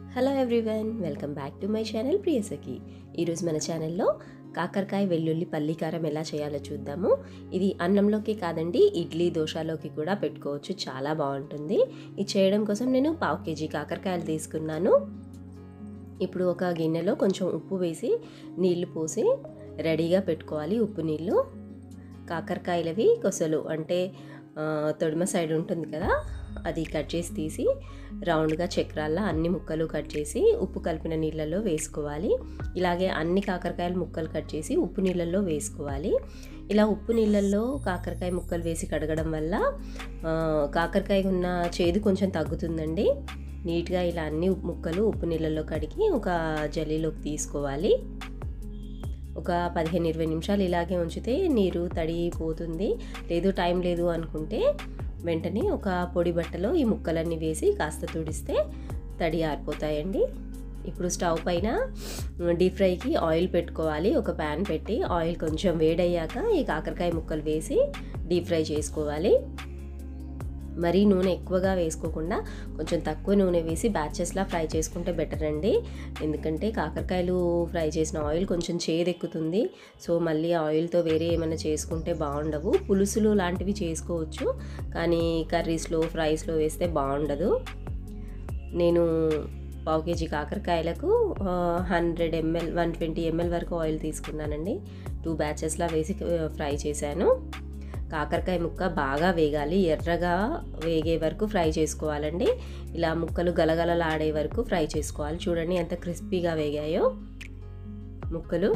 hello everyone welcome back to my channel Priyasakhi ఈరోజు మన ఛానల్లో కాకరకాయ వెల్లుల్లి పల్లీకారం ఎలా చేయాలో చూద్దాము ఇది అన్నంలోకి కాదండి ఇడ్లీ దోశలోకి కూడా పెట్టుకోవచ్చు చాలా బాగుంటుంది ఇది చేయడం కోసం నేను పావు కేజీ కాకరకాయలు తీసుకున్నాను ఇప్పుడు ఒక గిన్నెలో కొంచెం ఉప్పు వేసి నీళ్లు పోసి రెడీగా పెట్టుకోవాలి ఉప్పు నీళ్ళు కాకరకాయలవి కొసలు అంటే ఆ, తొడిమ సైడ్ ఉంటుంది కదా అది కట్ చేసి తీసి రౌండ్గా చక్రాల్లో అన్ని ముక్కలు కట్ చేసి ఉప్పు కలిపిన నీళ్ళల్లో వేసుకోవాలి ఇలాగే అన్ని కాకరకాయల ముక్కలు కట్ చేసి ఉప్పు నీళ్ళల్లో వేసుకోవాలి ఇలా ఉప్పు నీళ్ళల్లో కాకరకాయ ముక్కలు వేసి కడగడం వల్ల ఆ, కాకరకాయ ఉన్న చేదు కొంచెం తగ్గుతుందండి నీట్గా ఇలా అన్ని ముక్కలు ఉప్పు నీళ్ళల్లో కడిగి ఒక జల్లీలోకి తీసుకోవాలి ఒక పదిహేను ఇరవై నిమిషాలు ఇలాగే ఉంచితే నీరు తడిపోతుంది లేదు టైం లేదు అనుకుంటే వెంటనే ఒక పొడి బట్టలో ఈ ముక్కలన్నీ వేసి కాస్త తుడిస్తే తడి ఆరిపోతాయండి ఇప్పుడు స్టవ్ పైన డీప్ ఫ్రైకి ఆయిల్ పెట్టుకోవాలి ఒక ప్యాన్ పెట్టి ఆయిల్ కొంచెం వేడయ్యాక ఈ కాకరకాయ ముక్కలు వేసి డీప్ ఫ్రై చేసుకోవాలి మరీ నూనె ఎక్కువగా వేసుకోకుండా కొంచెం తక్కువ నూనె వేసి బ్యాచెస్లా ఫ్రై చేసుకుంటే బెటర్ అండి ఎందుకంటే కాకరకాయలు ఫ్రై చేసిన ఆయిల్ కొంచెం చేదెక్కుతుంది సో మళ్ళీ ఆయిల్తో వేరే ఏమైనా చేసుకుంటే బాగుండవు పులుసులు లాంటివి చేసుకోవచ్చు కానీ కర్రీస్లో ఫ్రైస్లో వేస్తే బాగుండదు నేను పావు కేజీ కాకరకాయలకు hundred ML one twenty ML వరకు ఆయిల్ తీసుకున్నానండి టూ బ్యాచెస్లా వేసి ఫ్రై చేశాను కాకరకాయ ముక్క బాగా వేగాలి ఎర్రగా వేగే వరకు ఫ్రై చేసుకోవాలండి ఇలా ముక్కలు గలగలలాడే వరకు ఫ్రై చేసుకోవాలి చూడండి ఎంత క్రిస్పీగా వేగాయో ముక్కలు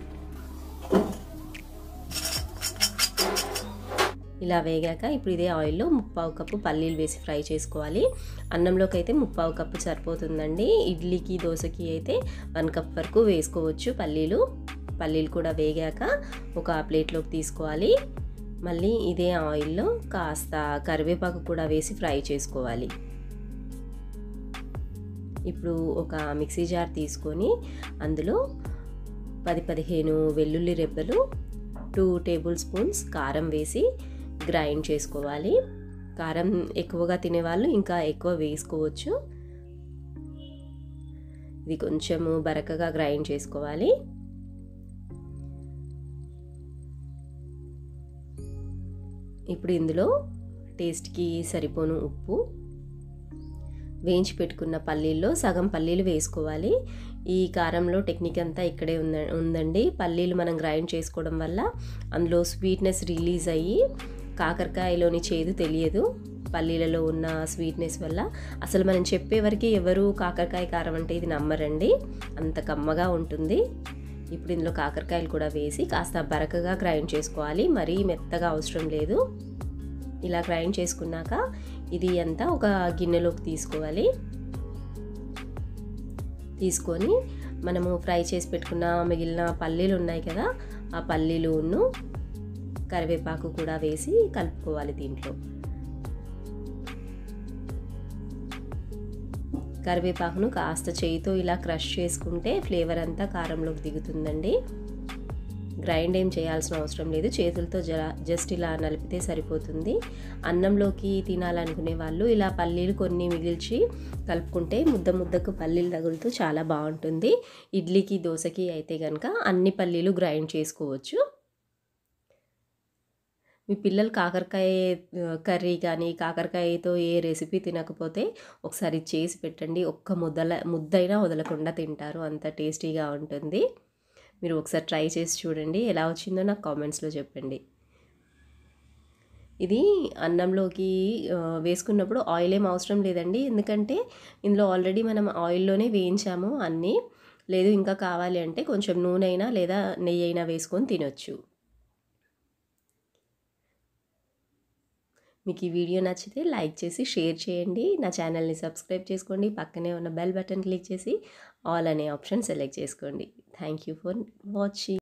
ఇలా వేగాక ఇప్పుడు ఇదే ఆయిల్లో ముప్పావు కప్పు పల్లీలు వేసి ఫ్రై చేసుకోవాలి అన్నంలోకి అయితే ముప్పావు కప్పు సరిపోతుందండి ఇడ్లీకి దోశకి అయితే వన్ కప్ వరకు వేసుకోవచ్చు పల్లీలు పల్లీలు కూడా వేగాక ఒక ప్లేట్లోకి తీసుకోవాలి మళ్ళీ ఇదే ఆయిల్లో కాస్త కరివేపాకు కూడా వేసి ఫ్రై చేసుకోవాలి ఇప్పుడు ఒక మిక్సీ జార్ తీసుకొని అందులో పది పదిహేను వెల్లుల్లి రెబ్బలు టూ టేబుల్ స్పూన్స్ కారం వేసి గ్రైండ్ చేసుకోవాలి కారం ఎక్కువగా తినేవాళ్ళు ఇంకా ఎక్కువ వేసుకోవచ్చు ఇది కొంచెము బరకగా గ్రైండ్ చేసుకోవాలి ఇప్పుడు ఇందులో టేస్ట్కి సరిపోను ఉప్పు వేయించి పెట్టుకున్న పల్లీల్లో సగం పల్లీలు వేసుకోవాలి ఈ కారంలో టెక్నిక్ అంతా ఇక్కడే ఉంద ఉందండి పల్లీలు మనం గ్రైండ్ చేసుకోవడం వల్ల అందులో స్వీట్నెస్ రిలీజ్ అయ్యి కాకరకాయలోని చేదు తెలియదు పల్లీలలో ఉన్న స్వీట్నెస్ వల్ల అసలు మనం చెప్పేవరకు ఎవరు కాకరకాయ కారం అంటే ఇది నమ్మరండి అంత కమ్మగా ఉంటుంది ఇప్పుడు ఇందులో కాకరకాయలు కూడా వేసి కాస్త బరకగా గ్రైండ్ చేసుకోవాలి మరీ మెత్తగా అవసరం లేదు ఇలా గ్రైండ్ చేసుకున్నాక ఇది అంతా ఒక గిన్నెలోకి తీసుకోవాలి తీసుకొని మనము ఫ్రై చేసి పెట్టుకున్న మిగిలిన పల్లీలు ఉన్నాయి కదా ఆ పల్లీలును కరివేపాకు కూడా వేసి కలుపుకోవాలి దీంట్లో కరివేపాకును కాస్త చేయితో ఇలా క్రష్ చేసుకుంటే ఫ్లేవర్ అంతా కారంలోకి దిగుతుందండి గ్రైండ్ ఏం చేయాల్సిన అవసరం లేదు చేతులతో జర జస్ట్ ఇలా నలిపితే సరిపోతుంది అన్నంలోకి తినాలనుకునే వాళ్ళు ఇలా పల్లీలు కొన్ని మిగిల్చి కలుపుకుంటే ముద్ద ముద్దకు పల్లీలు తగులుతూ చాలా బాగుంటుంది ఇడ్లీకి దోశకి అయితే కనుక అన్ని పల్లీలు గ్రైండ్ చేసుకోవచ్చు మీ పిల్లలు కాకరకాయ కర్రీ కానీ కాకరకాయతో ఏ రెసిపీ తినకపోతే ఒకసారి చేసి పెట్టండి ఒక్క ముద్దల ముద్దైనా వదలకుండా తింటారు అంత టేస్టీగా ఉంటుంది మీరు ఒకసారి ట్రై చేసి చూడండి ఎలా వచ్చిందో నాకు కామెంట్స్లో చెప్పండి ఇది అన్నంలోకి వేసుకున్నప్పుడు ఆయిల్ ఏం అవసరం లేదండి ఎందుకంటే ఇందులో ఆల్రెడీ మనం ఆయిల్లోనే వేయించాము అన్నీ లేదు ఇంకా కావాలి అంటే కొంచెం నూనె అయినా లేదా నెయ్యి అయినా వేసుకొని తినొచ్చు మీకు ఈ వీడియో నచ్చితే లైక్ చేసి షేర్ చేయండి నా ఛానల్ని సబ్స్క్రైబ్ చేసుకోండి పక్కనే ఉన్న బెల్ బటన్ క్లిక్ చేసి ఆల్ అనే ఆప్షన్ సెలెక్ట్ చేసుకోండి థ్యాంక్ యూ ఫర్ వాచింగ్